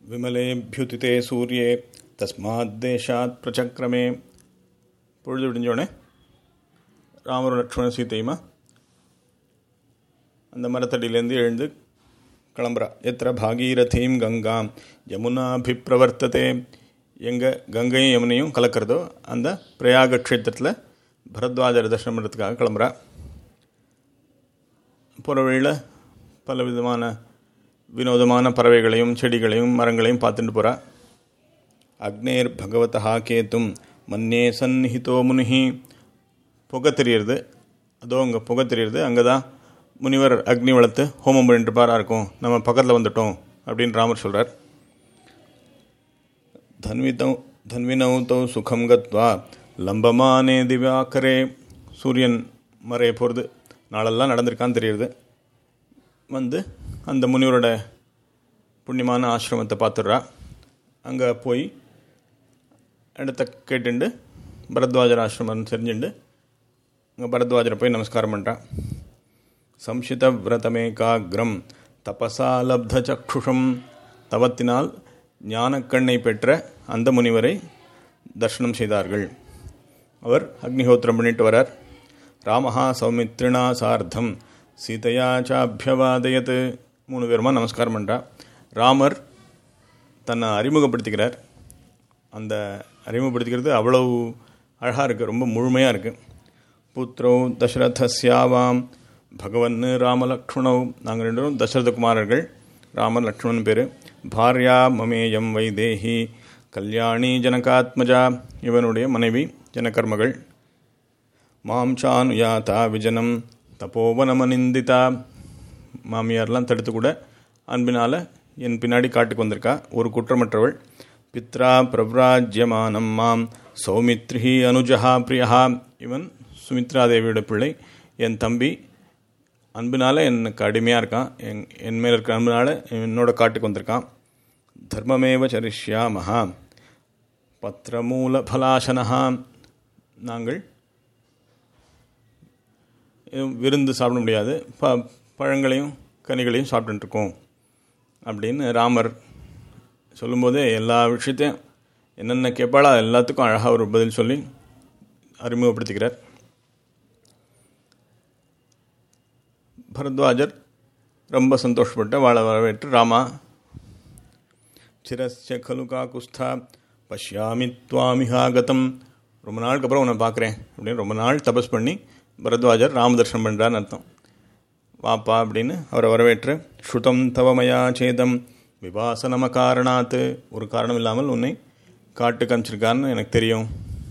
விமலேபியுதிதே சூரியே தஸ்மாத் தேசாத் பிரச்சக்கிரமே பொழுது விடிஞ்சோடனே ராமரும் லக்ஷ்மணன் சீத்தையுமா அந்த மரத்தடியிலேருந்து எழுந்து கிளம்புறா எத்திர பாகீரதீம் கங்காம் யமுனாபிப்பிரவர்த்ததே எங்கே கங்கையும் யமுனையும் கலக்கிறதோ அந்த பிரயாக க்ஷேத்திரத்தில் பரத்வாஜர் தரிசனம் பண்ணுறதுக்காக கிளம்புறா போகிற வழியில் பல விதமான வினோதமான பறவைகளையும் செடிகளையும் மரங்களையும் பார்த்துட்டு போகிறா அக்னேர் பகவதா கேத்தும் மன்னே சந்நிஹிதோ முனிஹி புகை தெரியுறது அதோ அங்கே புகை தெரியுறது அங்கே தான் முனிவர் அக்னி வளர்த்து ஹோமம் பண்ணிட்டு பாரா இருக்கும் நம்ம பக்கத்தில் வந்துட்டோம் அப்படின்னு ராமர் சொல்கிறார் தன்விதௌ தன்வினௌ தௌ சுகம் கத்வா லம்பமானே திவ்யாக்கரே சூரியன் மறைய போகிறது நாளெல்லாம் நடந்திருக்கான்னு தெரியுது வந்து அந்த முனிவரோட புண்ணியமான ஆசிரமத்தை பார்த்துடுறா அங்கே போய் இடத்த கேட்டுண்டு பரத்வாஜர் ஆசிரமம் தெரிஞ்சுண்டு அங்கே பரத்வாஜரை போய் நமஸ்காரம் பண்ணுறான் சம்சித விரதமேகாகிரம் தபசா லப்த சக்ஷுஷம் தவத்தினால் ஞானக்கண்ணை பெற்ற அந்த முனிவரை தர்ஷனம் செய்தார்கள் அவர் அக்னிஹோத்திரம் பண்ணிட்டு வரார் ராமஹா சௌமித்ரிணா சார்த்தம் சீதையா சாபியவாதயத்து மூணு பேருமா நமஸ்காரம் பண்ணுறா ராமர் தன்னை அறிமுகப்படுத்திக்கிறார் அந்த அறிமுகப்படுத்திக்கிறது அவ்வளவு அழகாக இருக்குது ரொம்ப முழுமையாக இருக்குது புத்திரோ தசரதஸ்யாவாம் பகவன் ராமலக்ஷ்மணவ் நாங்கள் ரெண்டு பேரும் தசரத குமாரர்கள் ராமர் லக்ஷ்மணன் பேர் பாரியா மமேயம் வைதேகி கல்யாணி ஜனகாத்மஜா இவனுடைய மனைவி ஜனகர்மகள் மாம் சானுயாதா விஜனம் தப்போவனமனிந்திதா மாமியார்லாம் தடுத்து கூட அன்பினால் என் பின்னாடி காட்டுக்கு வந்திருக்கா ஒரு குற்றமற்றவள் பித்ரா பிரவ்ராஜ்யமானம் மாம் சௌமித்ரி அனுஜஹா பிரியா இவன் சுமித்ரா தேவியோட பிள்ளை என் தம்பி அன்பினால் எனக்கு அடிமையாக இருக்கான் என் என் மேலே இருக்க அன்பினால் என்னோட காட்டுக்கு வந்திருக்கான் தர்மமேவ சரிஷ்யாமஹா பத்திரமூல பலாசனஹா நாங்கள் விருந்து சாப்பிட முடியாது ப பழங்களையும் கனிகளையும் சாப்பிட்டுருக்கோம் அப்படின்னு ராமர் சொல்லும்போதே எல்லா விஷயத்தையும் என்னென்ன கேட்பாளோ எல்லாத்துக்கும் அழகாக ஒரு பதில் சொல்லி அறிமுகப்படுத்திக்கிறார் பரத்வாஜர் ரொம்ப சந்தோஷப்பட்டு வாழ வரவேற்று ராமா சிரஸ்ய கலு காகுஸ்தா பஷ்யாமி துவாமிகாகதம் ரொம்ப நாளுக்கு அப்புறம் உன்னை பார்க்குறேன் அப்படின்னு ரொம்ப நாள் தபஸ் பண்ணி பரத்வாஜர் ராமதர்ஷனம் பண்ணுறான்னு அர்த்தம் வாப்பா அப்படின்னு அவரை வரவேற்று ஸ்ருதம் தவமயா சேதம் விவாசனம காரணாத்து ஒரு காரணம் இல்லாமல் உன்னை காட்டுக்கு அனுப்பிச்சிருக்கான்னு எனக்கு தெரியும்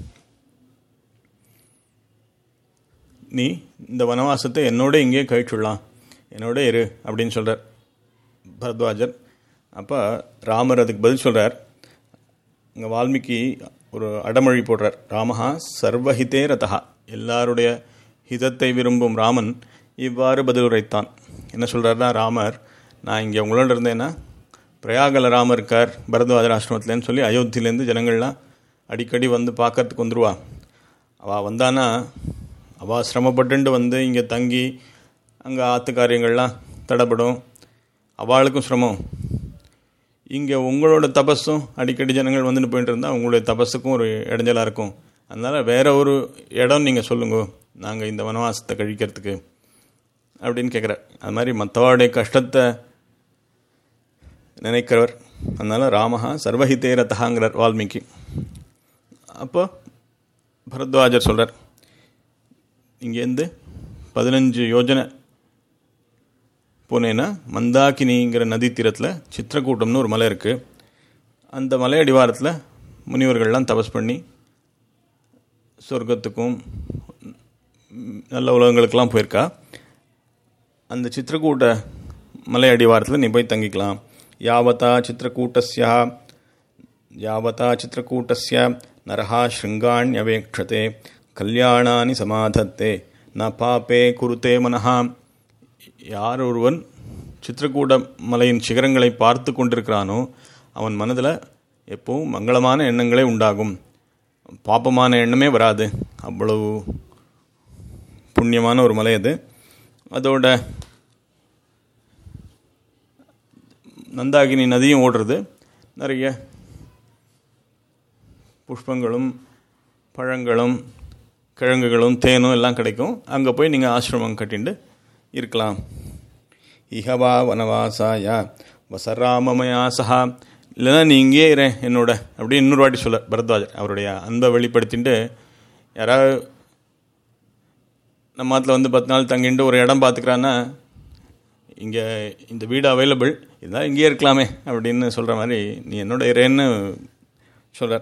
நீ இந்த வனவாசத்தை என்னோட இங்கேயே கழிச்சுடலாம் என்னோட இரு அப்படின்னு சொல்கிறார் பரத்வாஜர் அப்போ ராமர் அதுக்கு பதில் சொல்கிறார் இங்கே வால்மீகி ஒரு அடமொழி போடுறார் ராமஹா சர்வஹிதே ரதா எல்லாருடைய ஹிதத்தை விரும்பும் ராமன் இவ்வாறு பதில் உரைத்தான் என்ன சொல்கிறாருன்னா ராமர் நான் இங்கே உங்களோட இருந்தேன்னா பிரயாகல ராமர் இருக்கார் பரத்வாஜர் ஆசிரமத்துலன்னு சொல்லி அயோத்தியிலேருந்து ஜனங்கள்லாம் அடிக்கடி வந்து பார்க்கறதுக்கு வந்துடுவா அவள் வந்தானா அவள் சிரமப்பட்டு வந்து இங்கே தங்கி அங்கே ஆற்று காரியங்கள்லாம் தடைப்படும் அவளுக்கும் சிரமம் இங்கே உங்களோட தபஸும் அடிக்கடி ஜனங்கள் வந்துட்டு போயிட்டு இருந்தால் உங்களுடைய தபஸுக்கும் ஒரு இடைஞ்சலாக இருக்கும் அதனால் வேற ஒரு இடம் நீங்கள் சொல்லுங்க நாங்கள் இந்த வனவாசத்தை கழிக்கிறதுக்கு அப்படின்னு கேட்குறார் அது மாதிரி மற்றவாடைய கஷ்டத்தை நினைக்கிறவர் அதனால் ராமஹா சர்வஹிதே ரத்தகாங்கிறார் வால்மீகி அப்போ பரத்வாஜர் சொல்கிறார் இங்கேருந்து பதினஞ்சு யோஜனை போனேன்னா மந்தாக்கினிங்கிற நதி தீரத்தில் சித்திரக்கூட்டம்னு ஒரு மலை இருக்குது அந்த மலை அடிவாரத்தில் முனிவர்கள்லாம் தபஸ் பண்ணி சொர்க்கத்துக்கும் நல்ல உலகங்களுக்கெல்லாம் போயிருக்கா அந்த சித்திரக்கூட்ட மலை அடிவாரத்தில் நீ போய் தங்கிக்கலாம் யாவதா சித்திரக்கூட்டஸ்யா யாவதா சித்திரக்கூட்டஸ்ய நரஹா ஸ்ருங்காண்யவேக்ஷதே கல்யாணானி சமாதத்தே ந பாப்பே குருத்தே மனஹா யார் ஒருவன் சித்திரக்கூட மலையின் சிகரங்களை பார்த்து கொண்டிருக்கிறானோ அவன் மனதில் எப்பவும் மங்களமான எண்ணங்களே உண்டாகும் பாப்பமான எண்ணமே வராது அவ்வளவு புண்ணியமான ஒரு மலை அது அதோட நந்தாகினி நதியும் ஓடுறது நிறைய புஷ்பங்களும் பழங்களும் கிழங்குகளும் தேனும் எல்லாம் கிடைக்கும் அங்கே போய் நீங்கள் ஆசிரமம் கட்டிண்டு இருக்கலாம் இஹவா வனவாசாயா வசராமமயா சஹா இல்லைன்னா நீ இங்கேயே இரு என்னோட அப்படி இன்னொரு வாட்டி சொல்ல பரத்வாஜர் அவருடைய அன்பை வெளிப்படுத்திட்டு யாராவது நம்ம மாத்தில் வந்து பத்து நாள் தங்கிட்டு ஒரு இடம் பார்த்துக்கிறான்னா இங்கே இந்த வீடு அவைலபிள் இருந்தால் இங்கேயே இருக்கலாமே அப்படின்னு சொல்கிற மாதிரி நீ என்னோட இரேன்னு சொல்கிறார்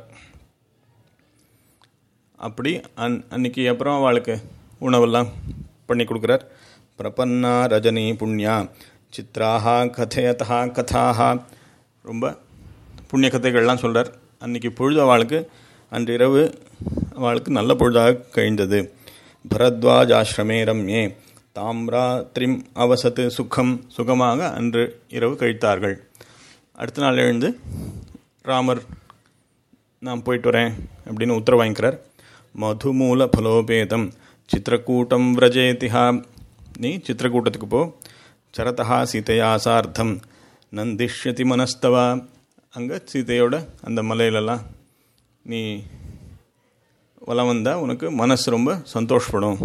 அப்படி அன் அன்னைக்கு அப்புறம் அவளுக்கு உணவெல்லாம் பண்ணி கொடுக்குறார் பிரபன்னா ரஜினி புண்ணியா சித்ராஹா கதையதா கதாஹா ரொம்ப புண்ணிய கதைகள்லாம் சொல்கிறார் அன்னைக்கு பொழுது அவளுக்கு அன்றிரவு அவளுக்கு நல்ல பொழுதாக கழிந்தது பரத்வாஜ் ஆசிரமே ரம்யே தாம்ராத்ரிம் அவசத்து சுகம் சுகமாக அன்று இரவு கழித்தார்கள் அடுத்த நாள் எழுந்து ராமர் நான் போயிட்டு வரேன் அப்படின்னு உத்தரவு வாங்கிக்கிறார் மதுமூல பலோபேதம் சித்திரக்கூட்டம் விரஜேதிஹா நீ சித்திரக்கூட்டத்துக்கு போ சரதா சீதையா சார்த்தம் நந்திஷ்யதி மனஸ்தவா அங்கே சீதையோட அந்த மலையிலலாம் நீ வலம் வந்தால் உனக்கு மனசு ரொம்ப சந்தோஷப்படும்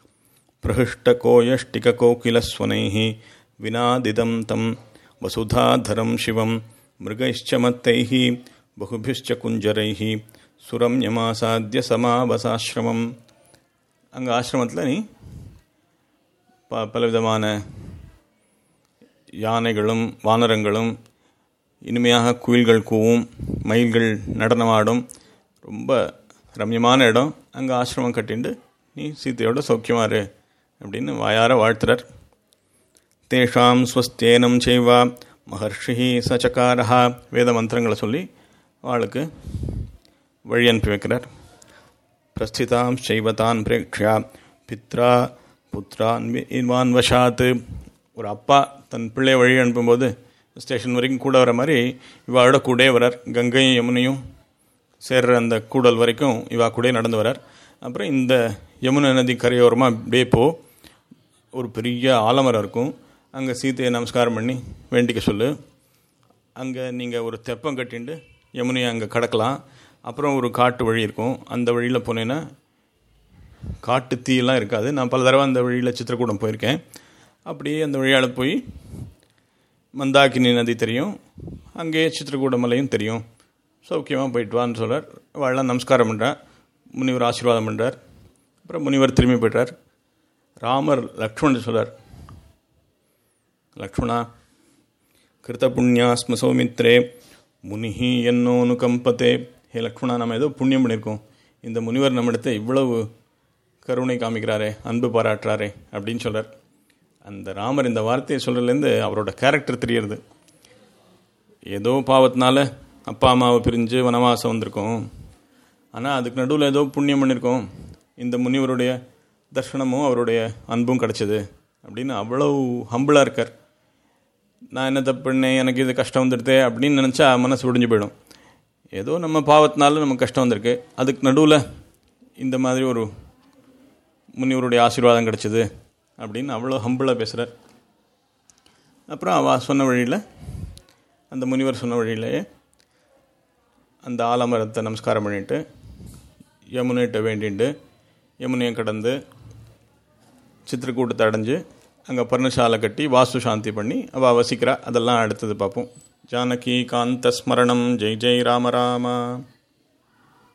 பிரஹிஷ்டகோயஷ்டிகோகிலஸ்வனைः வினாதிதம் தம் வசுதாதரம் சிவம் மிருகைश्च மத்தைः बहुभिश्च குஞ்சரைः சுரம் யமாசாத்திய சமாவசாசிரமம் அங்கே ஆசிரமத்தில் நீ ப பலவிதமான யானைகளும் வானரங்களும் இனிமையாக குயில்கள் கூவும் மயில்கள் நடனமாடும் ரொம்ப ரம்யமான இடம் அங்கே ஆசிரமம் கட்டிண்டு நீ சீத்தையோட சௌக்கியமா இரு அப்படின்னு வாயார வாழ்த்துறார் தேஷாம் ஸ்வஸ்தேனம் செய்வா மகர்ஷி சச்சகாரஹா வேத மந்திரங்களை சொல்லி அவளுக்கு வழி அனுப்பி வைக்கிறார் பிரஸ்திதாம் செய்வதான் பிரேக்ஷா பித்ரா புத்ரான் இன்வான் வஷாத்து ஒரு அப்பா தன் பிள்ளையை வழி அனுப்பும்போது ஸ்டேஷன் வரைக்கும் கூட வர மாதிரி இவாளோட கூடே வரார் கங்கையும் யமுனையும் சேர்ற அந்த கூடல் வரைக்கும் இவா கூட நடந்து வரார் அப்புறம் இந்த யமுனை நதி கரையோரமாக அப்படியே போ ஒரு பெரிய ஆலமரம் இருக்கும் அங்கே சீதையை நமஸ்காரம் பண்ணி வேண்டிக்க சொல்லு அங்கே நீங்கள் ஒரு தெப்பம் கட்டிண்டு யமுனையை அங்கே கடக்கலாம் அப்புறம் ஒரு காட்டு வழி இருக்கும் அந்த வழியில் போனேன்னா காட்டு தீயெல்லாம் இருக்காது நான் பல தடவை அந்த வழியில் சித்திரக்கூடம் போயிருக்கேன் அப்படியே அந்த வழியால் போய் மந்தாக்கினி நதி தெரியும் அங்கேயே சித்திரக்கூட மலையும் தெரியும் சௌக்கியமாக போயிட்டு வான்னு சொல்கிறார் வாழலாம் நமஸ்காரம் பண்ணுறார் முனிவர் ஆசீர்வாதம் பண்ணுறார் அப்புறம் முனிவர் திரும்பி போய்ட்டார் ராமர் லக்ஷ்மணன் சொல்கிறார் லக்ஷ்மணா கிருத்த புண்ணியா ஸ்ம சௌமித்ரே முனிஹி என்னோனு கம்பத்தே ஹே லக்ஷ்மணா நம்ம ஏதோ புண்ணியம் பண்ணியிருக்கோம் இந்த முனிவர் நம்மிடத்தை இவ்வளவு கருணை காமிக்கிறாரே அன்பு பாராட்டுறாரே அப்படின்னு சொல்கிறார் அந்த ராமர் இந்த வார்த்தையை சொல்கிறதுலேருந்து அவரோட கேரக்டர் தெரியறது ஏதோ பாவத்தினால அப்பா அம்மாவை பிரிஞ்சு வனவாசம் வந்திருக்கோம் ஆனால் அதுக்கு நடுவில் ஏதோ புண்ணியம் பண்ணியிருக்கோம் இந்த முனிவருடைய தர்ஷனமும் அவருடைய அன்பும் கிடச்சிது அப்படின்னு அவ்வளோ ஹம்பிளாக இருக்கார் நான் என்ன தப்பு பண்ணேன் எனக்கு இது கஷ்டம் வந்துடுதே அப்படின்னு நினச்சா மனசு ஒடிஞ்சு போயிடும் ஏதோ நம்ம பாவத்தினால நமக்கு கஷ்டம் வந்திருக்கு அதுக்கு நடுவில் இந்த மாதிரி ஒரு முனிவருடைய ஆசீர்வாதம் கிடச்சிது அப்படின்னு அவ்வளோ ஹம்பிளாக பேசுகிறார் அப்புறம் அவள் சொன்ன வழியில் அந்த முனிவர் சொன்ன வழியிலேயே அந்த ஆலமரத்தை நமஸ்காரம் பண்ணிட்டு யமுனைகிட்ட வேண்டிட்டு யமுனையை கடந்து சித்திரக்கூட்டத்தை அடைஞ்சு அங்கே பர்ணசாலை கட்டி வாஸ்து சாந்தி பண்ணி அவள் வசிக்கிறா அதெல்லாம் அடுத்தது பார்ப்போம் ஜானகி காந்த ஸ்மரணம் ஜெய் ஜெய் ராம ராமா